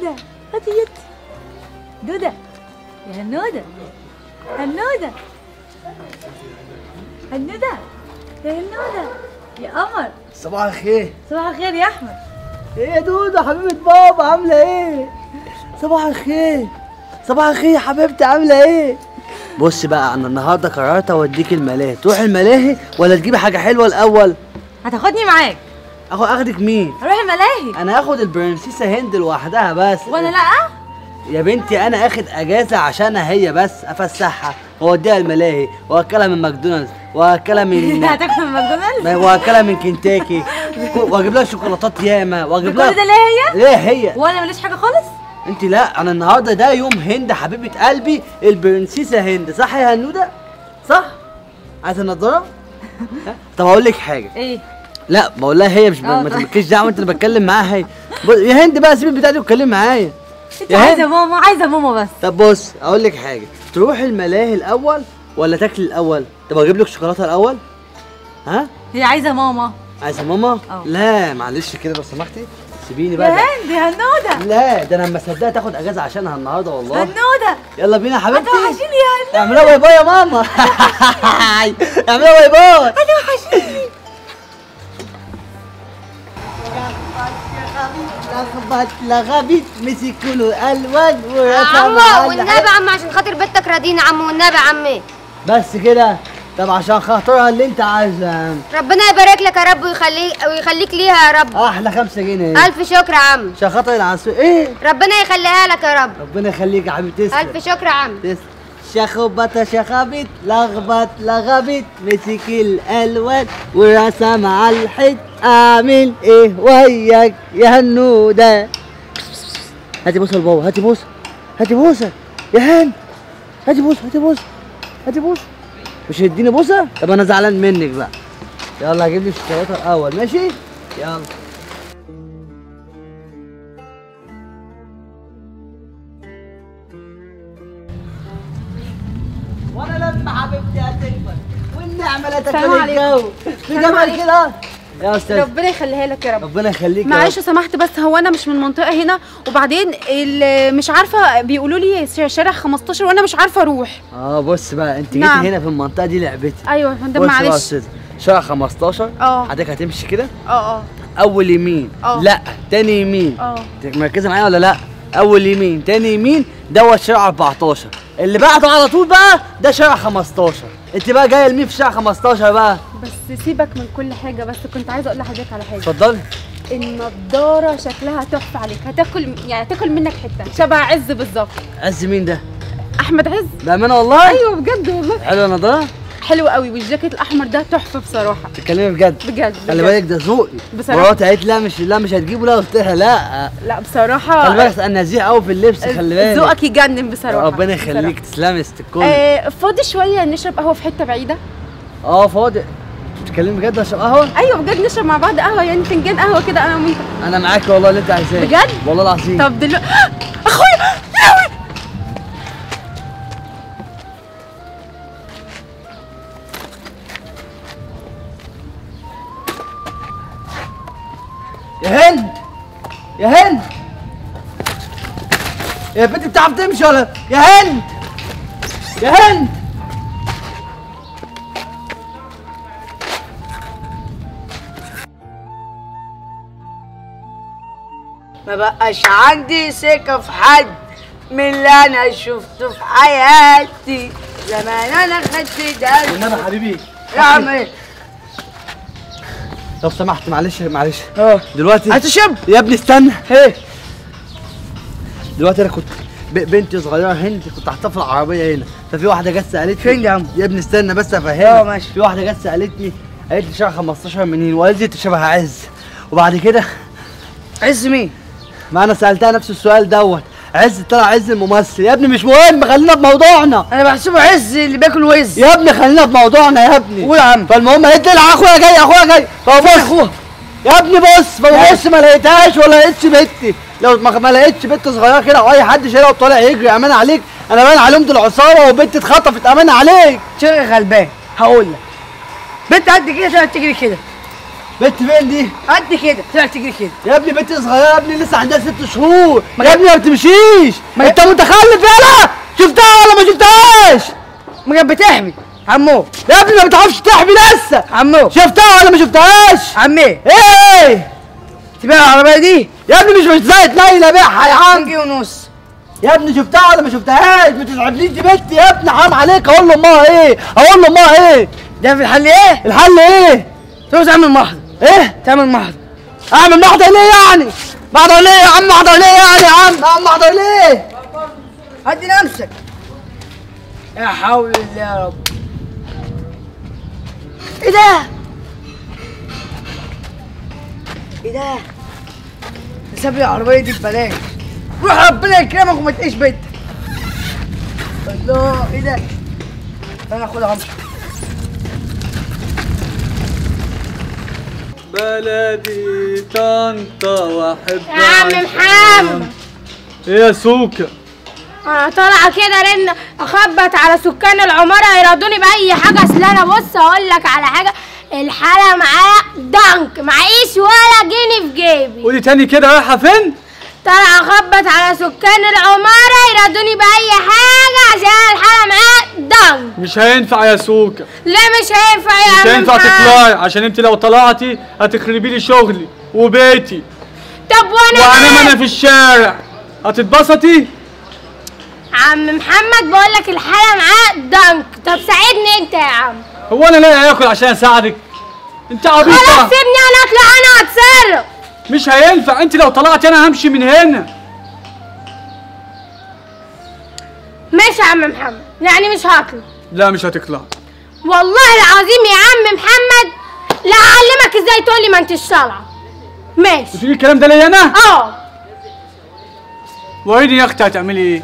هنودة هاتي يد دودة يا هنودة هنودة هنودة يا هنودة يا قمر صباح الخير صباح الخير يا احمد ايه يا دودة حبيبة بابا عاملة ايه؟ صباح الخير صباح الخير يا حبيبتي عاملة ايه؟ بص بقى انا النهارده قررت اوديك الملاهي تروح الملاهي ولا تجيبي حاجة حلوة الأول؟ هتاخدني معاك اخد اخدك مين؟ هروح الملاهي انا هاخد البرنسيسة هند لوحدها بس وانا لا يا بنتي انا اخد اجازة عشانها هي بس افسحها واوديها الملاهي واكلها من ماكدونالدز واكلها من هتاكل من ماكدونالدز واكلها من كنتاكي واجيب لها شوكولاتات ياما واجيب كل لها ده ليه هي ليه هي؟ وانا ماليش حاجه خالص انت لا انا النهارده ده يوم هند حبيبه قلبي البرنسيسه هند صح يا هنوده صح عايزه النضاره ها؟ طب اقول لك حاجه ايه لا بقول لها هي مش اه ما طيب. تبكيش دعوه انت اللي بتكلم معاها هي بص- يا هند بقى سيب البتاع دي واتكلم معايا انت يا عايزه هند ماما عايزه ماما بس طب بص اقول لك حاجه تروح الملاهي الاول ولا تاكل الاول طب اجيب لك شوكولاته الاول ها هي عايزه ماما عايزه ماما اه. لا معلش كده لو سمحتي سيبيني بقى يا ده. هند يا هنوده لا ده انا ما صدقت تاخد اجازه عشانها النهارده والله هنوده يلا بينا يا حبيبتي هتوحشيني يا هنوده اعملها باي باي يا ماما اعملها باي باي هتوحشيني لغبت لغبت مسكوا له الوان عمو والنبي عم عشان خاطر بنتك راضينا عمو والنبي عمي بس كده طب عشان خاطرها اللي انت عايزه يا عم. ربنا يبارك لك يا رب ويخليك ويخليك ليها يا رب احلى خمسة جنيه الف شكر يا عم عشان خاطر العسول ايه ربنا يخليها لك يا رب ربنا يخليك يا حبيبي تسلم الف شكر يا عم تسلم شخبط شخبت لغبت لغبت مسك الالوان ورسم على الحيط اعمل ايه وياك يا هنوده هاتي بوسه لبابا هاتي بوسه هاتي بوسه يا هان هاتي بوسه هاتي بوسه هاتي بوسه مش هتديني بوسه طب انا زعلان منك بقى يلا هجيب لي الشوكولاته الاول ماشي يلا وانا لما حبيبتي هتكبر والنعمه لا السلام تاكل عليكم. الجو في جمال كده يا استاذ ربنا يخليها لك يا رب ربنا يخليك يا معلش رب. سمحت بس هو انا مش من المنطقه هنا وبعدين ال- مش عارفه بيقولوا لي ش- شارع 15 وانا مش عارفه اروح اه بص بقى انت جيتي نعم. هنا في المنطقه دي لعبتي ايوه يا فندم بص بقى يا معلش استاذ شارع 15 اه. حضرتك هتمشي كده اه اه اول يمين اه. لا تاني يمين اه انت مركزه معايا ولا لا اول يمين تاني يمين دوت شارع 14 اللي بعده على طول بقى ده شارع 15 انت بقى جايه لمين في شارع 15 بقى بس سيبك من كل حاجه بس كنت عايزه اقول لحضرتك على حاجه اتفضلي النضاره شكلها تحفه عليك هتاكل يعني هتاكل منك حته شبه عز بالظبط عز مين ده احمد عز بامانه والله ايوه بجد والله حلوه النضاره حلو قوي والجاكيت الاحمر ده تحفه بصراحه تتكلمي بجد بجد خلي بجد. بالك ده ذوقي بصراحة. مراتي قالت لا مش لا مش هتجيبه لا قلت لها لا لا بصراحه خلي بالك انا نزيه قوي في اللبس خلي بالك ذوقك يجنن بصراحه ربنا بصراحة. يخليك تسلمي يا ست الكل آه فاضي شويه نشرب قهوه في حته بعيده اه فاضي بتتكلمي بجد عشان قهوه ايوه بجد نشرب مع بعض قهوه يعني فنجان قهوه كده انا وانت انا معاك والله اللي انت عايزاه بجد؟ والله العظيم طب دلوقتي اخويا ياوي يا هند يا هند يا بنت بتعرف تمشي ولا يا هند يا هند ما بقاش عندي ثقة في حد من اللي أنا شفته في حياتي زمان أنا خدت ده والنبي حبيبي يا عم إيه؟ لو سمحت معلش معلش اه دلوقتي هتشرب؟ يا ابني استنى ايه دلوقتي انا كنت ب- بنتي صغيره هند كنت حاطها في العربيه هنا ففي واحده جت سالتني فين يا عم؟ يا ابني استنى بس افهمك اه ماشي. في واحده جت سالتني قالت لي شهر 15 منين وقالت لي انت شبه عز وبعد كده عز مين؟ ما انا سالتها نفس السؤال دوت عز طلع عز الممثل يا ابني مش مهم خلينا بموضوعنا أنا بحسبه عز اللي بياكل وز يا ابني خلينا بموضوعنا يا ابني قول يا عم فالمهم قالت لي لا اخويا جاي اخويا جاي فبص أخوها؟ يا ابني بص فببص ما لقيتهاش ولا لقيتش بنتي لو ما, ما لقيتش بنت صغيره كده او اي حد شايلها وطالع يجري امان عليك انا باين عليهم دول عصابه وبنت اتخطفت امان عليك شغل غلبان هقول لك بنت قد كده تقعد تجري كده بنت فين دي قد كده طلع تجري كده يا ابني بنت صغيره يا ابني لسه عندها ست شهور يا ابني ما بتمشيش انت متخلف يالا شفتها ولا ما شفتهاش ما كانت بتحمي عمو يا ابني ما بتعرفش تحمي لسه عمو شفتها ولا ما شفتهاش عمي ايه تبيع العربيه دي يا ابني مش مش زي تنيل بيعها يا عم جنيه ونص يا ابني شفتها ولا ما شفتهاش ما تزعجليش دي بنتي يا ابني حرام عليك اقول لامها ايه اقول لامها ايه ده في الحل ايه؟ الحل ايه تروح تعمل محضر ايه تعمل محضر اعمل محضر ليه يعني محضر ليه يا عم محضر ليه يعني يا عم اعمل محضر ليه هدي نفسك يا حول الله يا رب ايه ده؟ ايه ده؟ ده ساب لي العربية دي ببلاش روح ربنا يكرمك وما تقيش بيتك الله ايه ده؟ انا اخدها امشي بلدي طنطا واحب يا عم أعيش محمد ايه يا سوكا انا طالعه كده رن اخبط على سكان العماره يرضوني باي حاجه اصل انا بص اقول لك على حاجه الحاله معايا دنك معيش ولا جنيه في جيبي قولي تاني كده رايحه فين طالعه اخبط على سكان العماره يرضوني باي حاجه عشان الحاله معايا دنك مش هينفع يا سوكا لا مش هينفع يا مش عم هينفع محمد. تطلعي عشان انت لو طلعتي هتخربي لي شغلي وبيتي طب وانا وانام مالي؟ انا في الشارع هتتبسطي عم محمد بقول لك الحاله معاه دنك طب ساعدني انت يا عم هو انا لاقي اكل عشان اساعدك انت خلاص عبيطه سيبني انا اطلع انا اتصرف مش هينفع انت لو طلعتي انا همشي من هنا ماشي يا عم محمد يعني مش هطلع لا مش هتطلع والله العظيم يا عم محمد لا اعلمك ازاي تقول لي ما انتش طالعه ماشي بتقولي الكلام ده ليا انا اه وريني يا اختي هتعملي ايه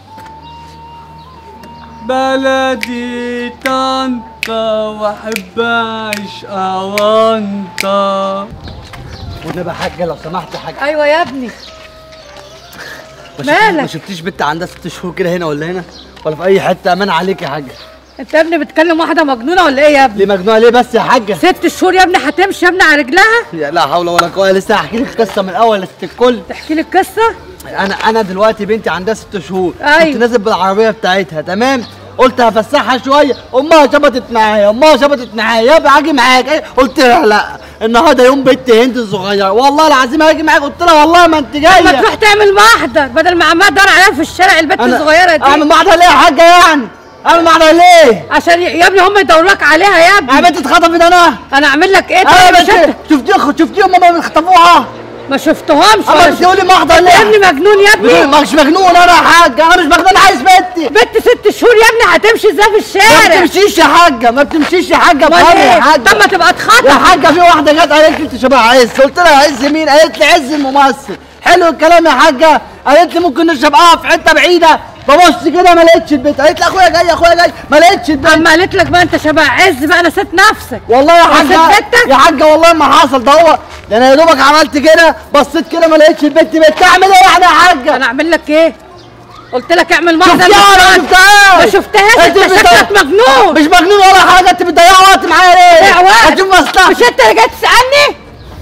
بلدي طنطا واحب اعيش اوانطا والنبي يا حاجه لو سمحت يا حاجه ايوه يا ابني ما شفت- مالك؟ ما شفتيش بنت عندها ست شهور كده هنا ولا هنا ولا في اي حته امان عليك يا حاجه انت يا ابني بتكلم واحده مجنونه ولا ايه يا ابني ليه مجنونه ليه بس يا حاجه ست شهور يا ابني هتمشي يا ابني على رجلها يا لا حول ولا قوه لسه هحكي لك قصه من الاول يا ست الكل تحكي لي القصه انا انا دلوقتي بنتي عندها ست شهور أيوة. كنت نازل بالعربيه بتاعتها تمام قلت هفسحها شويه امها شبطت معايا امها شبطت معايا يابا هاجي معاك إيه؟ قلت لها لا النهارده يوم بنت هند الصغيره والله العظيم هاجي معاك قلت لها والله ما انت جايه ما تروح تعمل محضر بدل ما عمال تدور عليها في الشارع البنت الصغيره دي اعمل محضر ليه يا حاجه يعني اعمل محضر ليه عشان ي- يا ابني هم يدوروا لك عليها يا يا ابني بنت اتخطفت انا انا اعمل لك ايه انا طيب بنت مش انت شفتيهم شفتيهم هما بيخطفوها ما شفتهمش اما ولا بتقولي محضر يا ابني ليه مجنون يا ابني مش مجنون انا يا حاجه انا مش مجنون عايز بنتي بنت ست شهور يا ابني هتمشي ازاي في ما الشارع بتمشيش يا حاجه ما بتمشيش يا حاجه امال بفهم يا ايه حاجه طب ما تبقى يا اتخطف حاجه في واحده جت قالت لي انت شبه عز قلت لها عز مين قالت لي عز الممثل حلو الكلام يا حاجه قالت لي ممكن نشرب قهوه في حته بعيده ببص كده ما لقيتش البيت قالت لي اخويا جاي اخويا جاي ما لقيتش البيت اما قالت لك بقى انت شبه عز بقى نسيت نفسك والله يا نسيت حاجه بيتك يا حاجه والله ما حصل ده هو ده انا يا دوبك عملت كده بصيت كده ما لقيتش البيت بيت تعمل ايه يعني يا حاجه انا اعمل لك ايه قلت لك اعمل محضر شفتها ولا ما ما شفتهاش شفتهاش انت بت- شكلك مجنون مش مجنون ولا حاجه انت بتضيع وقت معايا ليه؟ ضيع وقت. هتشوف مصلحتك مش انت اللي جاي تسالني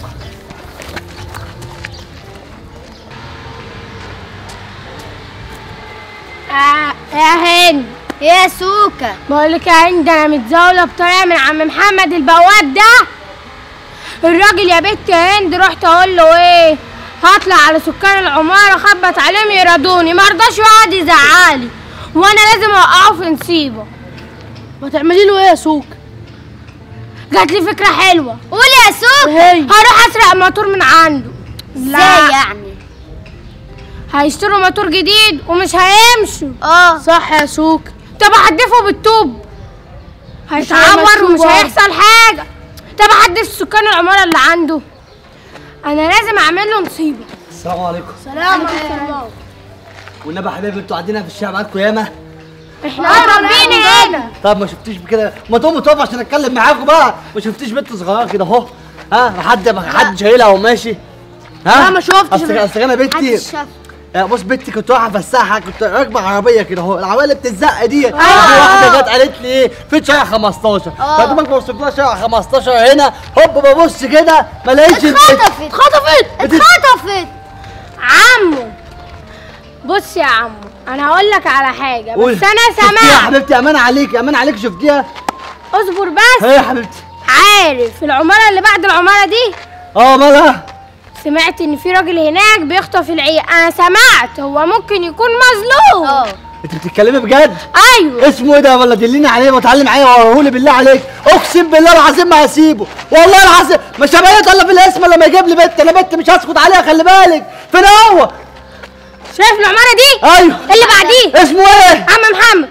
آه يا هند يا سوكا بقول لك يا هند انا متزاوله بطريقه من عم محمد البواب ده الراجل يا بنت يا هند رحت اقول له ايه هطلع على سكان العماره اخبط عليهم يرضوني ما رضاش وقعد يزعلي وانا لازم اوقعه في نصيبه ما تعملي له ايه يا سوق جات لي فكره حلوه قول يا سوكا هي هروح اسرق موتور من عنده ازاي يعني هيشتروا موتور جديد ومش هيمشوا اه صح يا سوق طب احدفه بالطوب هيتعور هيمشوه ومش برضه. هيحصل حاجه طب احدف سكان العماره اللي عنده انا لازم اعمل له نصيبه السلام عليكم سلام عليكم والنبي يا حبايبي انتوا قاعدين في الشارع بقالكم ياما احنا قربين هنا طب ما شفتيش كده ما تقوموا تقفوا عشان اتكلم معاكم بقى ما شفتيش بنت صغيره كده اهو ها حد حد شايلها وماشي ها لا، ما شفتش. اصل اصل انا بنتي محدش شاف آه، بص بنتي كنت رايحه افسحها كنت راكبه عربيه كده اهو العربيه اللي بتزق دي في واحده جت قالت لي ايه في شارع 15 فدوبك بوصل لها شارع 15 هنا هوب ببص كده ما لقيتش البنت اتخطفت اتخطفت بت- اتخطفت عمو بص يا عمو انا هقول لك على حاجه قول. بس انا شفتيها يا سمعت حبيبتي امان عليك امان عليك شفتيها اصبر بس ايه يا حبيبتي عارف العماره اللي بعد العماره دي اه مالها سمعت ان في راجل هناك بيخطف العيال انا سمعت هو ممكن يكون مظلوم اه انت بتتكلمي بجد ايوه اسمه ايه ده ولا دليني عليه وتعلم معايا ووريهولي بالله عليك اقسم بالله العظيم ما هسيبه والله العظيم مش هبقى الا في الاسم لما يجيب لي بنت انا بنت مش هسكت عليها خلي بالك فين هو شايف العماره دي ايوه اللي بعديه اسمه ايه عم محمد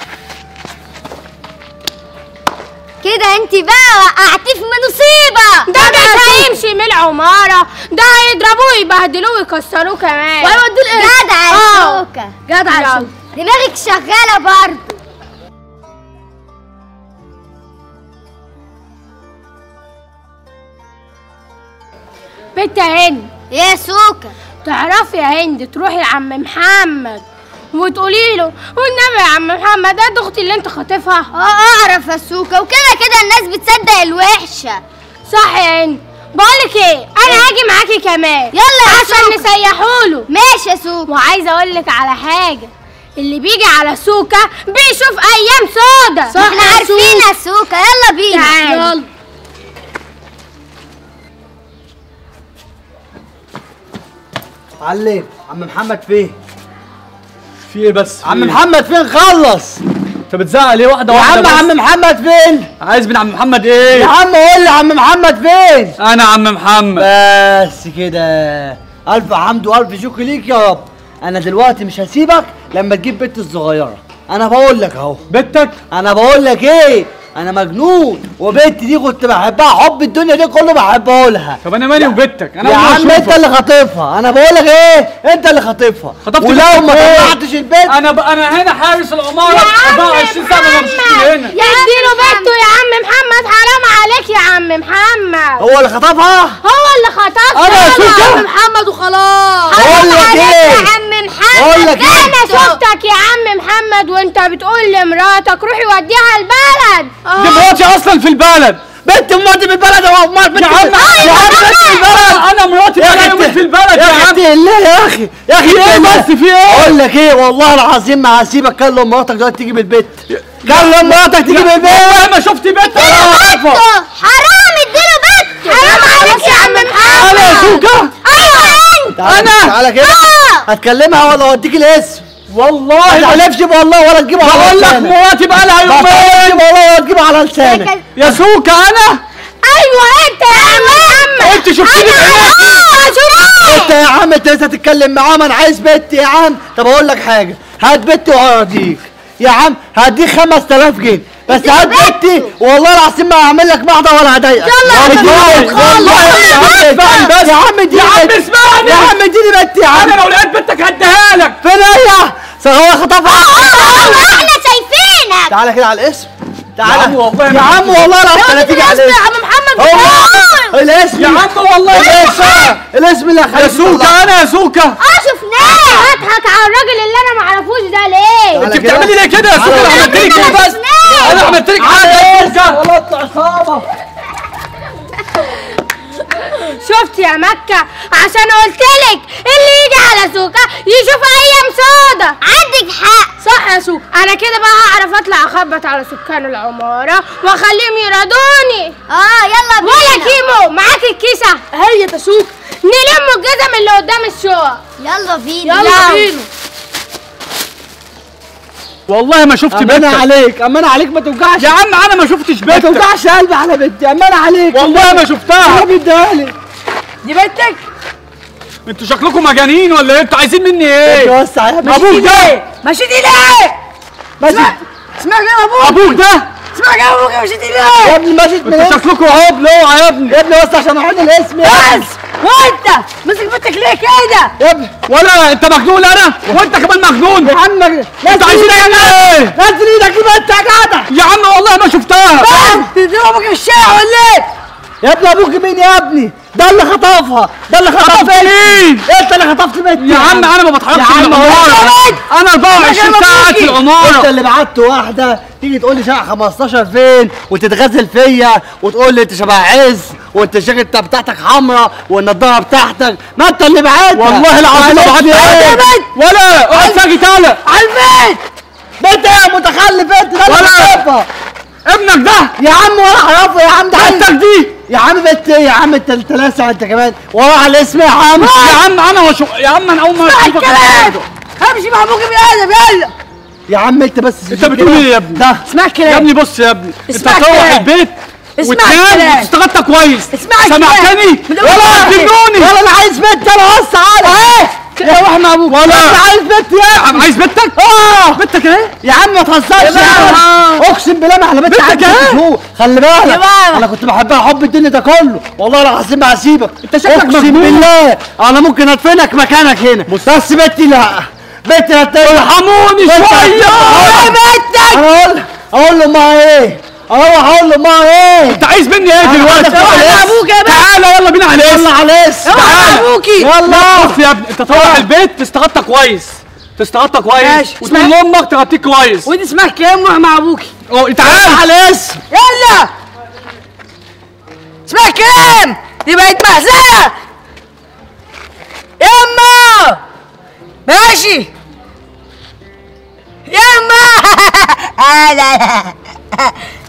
كده انت بقى وقعتيه في مصيبه ده مش هيمشي من العماره ده هيضربوه يبهدلوه ويكسروه كمان ويودوه القرد جدع يا اه. سوكا جدع يا سوكا. دماغك شغاله برضه بنت يا هند يا سوكا تعرفي يا هند تروحي لعم محمد وتقولي له والنبي يا عم محمد ده اختي اللي انت خاطفها اه اعرف يا سوكا وكده كده الناس بتصدق الوحشه صح يا هند بقولك ايه انا هاجي معاكي كمان يلا يا عشان سوكا. نسيحوله ماشي يا سوكا وعايزه اقول لك على حاجه اللي بيجي على سوكا بيشوف ايام سودا احنا عارفين يا سوكا يلا بينا تعالي. يلا معلم عم محمد فين في ايه بس في عم إيه؟ محمد فين خلص انت بتزعق ليه واحده يا واحده عم بس؟ عم محمد فين عايز من عم محمد يا ايه عم قول لي عم محمد فين انا عم محمد بس كده الف حمد والف شكر ليك يا رب انا دلوقتي مش هسيبك لما تجيب بنت الصغيره انا بقول لك اهو بنتك انا بقول لك ايه انا مجنون وبنتي دي كنت بحبها حب الدنيا دي كله بحبه لها طب انا مالي وبنتك انا يا أول مرة عم انت أشوفك. اللي خاطفها انا بقول لك ايه انت اللي خاطفها خطفت ولو بنتك ما إيه؟ طلعتش البنت انا ب... انا هنا حارس العماره 24 ساعه ما بمشيش من هنا اديله بنته يا عم محمد حرام عليك يا عم محمد هو اللي خطفها هو اللي خطفها أنا يا سوكا؟ محمد وخلاص بقول لك ايه يا عم محمد بقول لك ايه انا شفتك يا عم محمد وانت بتقول لمراتك روحي وديها البلد دي مراتي اصلا في البلد بنت مراتي في البلد يا عم بنت يا عم يا عم بنت في البلد انا مراتي يا بقى أخي يومين انت- في البلد يا يا اخي عم اتقي الله يا اخي يا اخي في اتقي ايه الله. بس في ايه اقول لك ايه والله العظيم ما هسيبك كلم مراتك دلوقتي تيجي بالبيت كلم مراتك تيجي بالبيت والله ما شفت بنت ولا عارفه حرام اديله بنت حرام عليك يا عم محمد انا يا سوكا ايوه انت انا تعالى كده آه. هتكلمها ولا اوديك الاسم ما والله تحلفش والله ولا تجيبها على بقول لك لسانك مراتي بقى لها ما يومين تحلفش والله ولا تجيبها على لسانك يا سوكا انا ايوه انت يا عم محمد انت شفتيني بعينيكي اه شوفي انت يا عم انت لسه تتكلم معاه ما انا عايز بنتي يا عم طب اقول لك حاجه هات بنتي وهرضيك يا عم هديك 5000 جنيه بس هات بنتي والله العظيم ما هعمل لك محضر ولا هضايقك يلا يا اديني عم بنتي. خالص. والله يا عم اسمعني بس. يا عم اديني يا عم بنتي. اسمعني. يا عم اديني بنتي يا عم انا لو لقيت بنتك هديها لك فين هي؟ هو خطفها احنا شايفينك تعالى كده على الاسم يا عم تعالى والله يا ما عم والله العظيم انا تيجي على الاسم عم محمد هو الاسم يا عم والله الاسم الاسم اللي يا خليك سوكا انا يا سوكا اه شفناه هضحك على الراجل اللي انا معرفوش ده ليه تعالى انت كده. بتعملي ليه كده يا سوكا انا عملت لك ايه بس انا عملت لك حاجه يا سوكا والله اطلع صابه شفت يا مكة عشان قلتلك اللي يجي على سوكا يشوف ايام سودا عندك حق صح يا سوكا انا كده بقى هعرف اطلع اخبط على سكان العمارة واخليهم يرضوني اه يلا ولا بينا كيمو معاك الكيسة هي تسوق نلم الجزم اللي قدام الشقق يلا بينا يلا بينا والله ما شفت امانه بنتك عليك امانه عليك ما توجعش يا عم انا ما شفتش ما بنتك توجعش قلبي على بنتي امانه عليك والله ما شفتها يا اديها لي دي بنتك انتوا شكلكم مجانين ولا ايه انتوا عايزين مني يا ايه وسع يا ابني ابوك ده مشيتي ليه؟ ماشي اسمعك يا ابوك ابوك ده اسمعك يا ابوك مشيتي يا ليه؟ ابني مشيت من انتوا الاسم شكلكم عبل اوعى يا ابني يا ابني وسع عشان اعيد الاسم يا ابني بس وانت مسك بنتك ليه كده؟ يا ابني ولا انت مجنون انا وانت كمان مجنون يا عم انتوا عايزين ايه نزل ايدك يبقى انت يا جدع يا عم والله ما شفتها بس تضرب ابوك في الشارع ولا ايه؟ يا ابني ابوك مين يا ابني ده اللي خطفها ده اللي خطف مين؟ انت اللي خطفت بنتي يا عم انا ما بتحركش يا من عم العماره انا 24 ساعه في انت العماره اللي بعت واحده تيجي تقول لي شقه 15 فين وتتغزل فيا وتقول لي انت شبه عز وانت الجاكيته بتاعتك حمراء والنضاره بتاعتك ما انت اللي بعتها والله العظيم ما بعت ايه ولا اقعد ساكت تعالى على البيت بنت ايه يا متخلف انت ده اللي ولا. خطفها. ابنك ده يا عم ولا اعرفه يا عم ده بنتك دي يا عم بنت ايه يا عم انت انت لاسع انت كمان ورا على الاسم يا عم يا عم انا وشو يا عم انا اول مره اشوفك النهارده. امشي مع ابوك بالادب يلا يا عم انت بس انت بتقول ايه يا ابني؟ ده اسمع يا الكلام ابني بص يا ابني انت اسمع هتروح الكلام. البيت اسمع وتنام الكلام. وتستغطى كويس اسمع الكلام. سمعتني من ولا أول تجنوني ولا انا عايز بنت انا بص على ايه روح مع ابوك ولا. انا عايز بنت يا يا عم عايز بنتك؟ اه بنتك ايه؟ يا عم ما تهزرش يا عم اقسم بالله ما على بنت بنتك عندي ايه؟ ست شهور خلي بالك بابا. انا كنت بحبها حب الدنيا ده كله والله العظيم ما هسيبك انت شكلك اقسم مجنون. بالله انا ممكن ادفنك مكانك هنا بس بنتي لا بنتي لا تاني ارحموني شويه بنتك انا اقول اقول له ما ايه اروح اقول له ما ايه انت عايز مني ايه دلوقتي؟ عايزك تروح لأبوك يا باشا. تعالى يلا بينا على يلا الاسم على اسم تعالى ابوكي يلا بص يا ابني انت تروح البيت تستغطى كويس تستغطى كويس ماشي. وتقول لامك تغطيك كويس ودي اسمها كلام روح مع ابوكي اه تعالى على اسم يلا اسمع كلام دي بقت مهزله يما ماشي يما لا لا